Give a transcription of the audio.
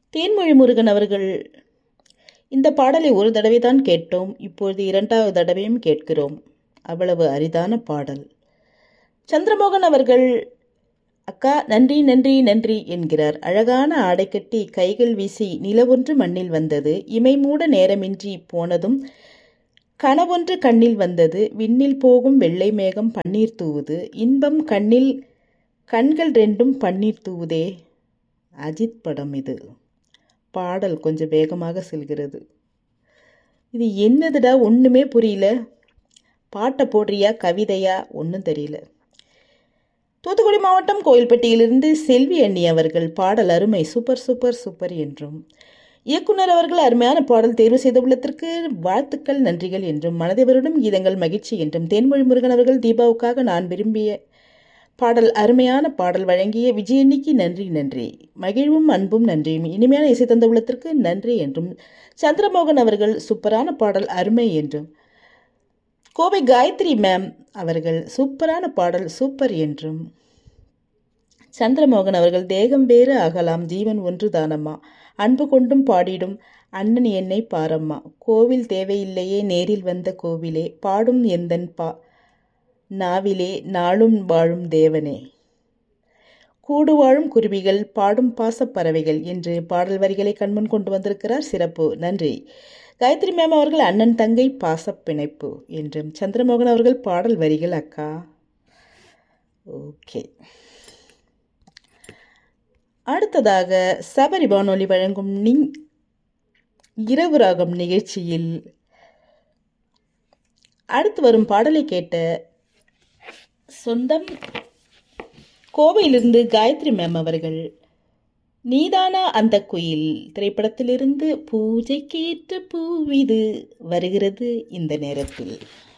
தேன்மொழி முருகன் அவர்கள் இந்த பாடலை ஒரு தடவை தான் கேட்டோம் இப்பொழுது இரண்டாவது தடவையும் கேட்கிறோம் அவ்வளவு அரிதான பாடல் சந்திரமோகன் அவர்கள் அக்கா நன்றி நன்றி நன்றி என்கிறார் அழகான ஆடை கட்டி கைகள் வீசி நிலவொன்று மண்ணில் வந்தது இமை மூட நேரமின்றி போனதும் கனவொன்று கண்ணில் வந்தது விண்ணில் போகும் வெள்ளை மேகம் பன்னீர் தூவுது இன்பம் கண்ணில் கண்கள் ரெண்டும் பன்னீர் தூவுதே அஜித் படம் இது பாடல் கொஞ்சம் வேகமாக செல்கிறது இது என்னதுடா ஒன்றுமே புரியல பாட்டை போடுறியா கவிதையா ஒன்றும் தெரியல தூத்துக்குடி மாவட்டம் கோயில்பட்டியிலிருந்து செல்வி அண்ணி அவர்கள் பாடல் அருமை சூப்பர் சூப்பர் சூப்பர் என்றும் இயக்குனர் அவர்கள் அருமையான பாடல் தேர்வு செய்துள்ளதற்கு வாழ்த்துக்கள் நன்றிகள் என்றும் மனதை வருடம் கீதங்கள் மகிழ்ச்சி என்றும் தேன்மொழி முருகன் அவர்கள் தீபாவுக்காக நான் விரும்பிய பாடல் அருமையான பாடல் வழங்கிய விஜயன்னிக்கு நன்றி நன்றி மகிழ்வும் அன்பும் நன்றியும் இனிமையான இசை தந்த உள்ளத்திற்கு நன்றி என்றும் சந்திரமோகன் அவர்கள் சூப்பரான பாடல் அருமை என்றும் கோவை காயத்ரி மேம் அவர்கள் சூப்பரான பாடல் சூப்பர் என்றும் சந்திரமோகன் அவர்கள் தேகம் வேறு ஆகலாம் ஜீவன் ஒன்று தானம்மா அன்பு கொண்டும் பாடிடும் அண்ணன் என்னை பாரம்மா கோவில் தேவையில்லையே நேரில் வந்த கோவிலே பாடும் எந்தன் பா நாவிலே நாளும் வாழும் தேவனே கூடு வாழும் குருவிகள் பாடும் பாசப்பறவைகள் என்று பாடல் வரிகளை கண்முன் கொண்டு வந்திருக்கிறார் சிறப்பு நன்றி காயத்ரி மேம் அவர்கள் அண்ணன் தங்கை பாசப் பிணைப்பு என்றும் சந்திரமோகன் அவர்கள் பாடல் வரிகள் அக்கா ஓகே அடுத்ததாக சபரி வானொலி வழங்கும் நிங் இரவு ராகம் நிகழ்ச்சியில் அடுத்து வரும் பாடலை கேட்ட சொந்தம் கோவையிலிருந்து காயத்ரி மேம் அவர்கள் நீதானா அந்த குயில் திரைப்படத்திலிருந்து பூஜைக்கேற்ற பூவிது வருகிறது இந்த நேரத்தில்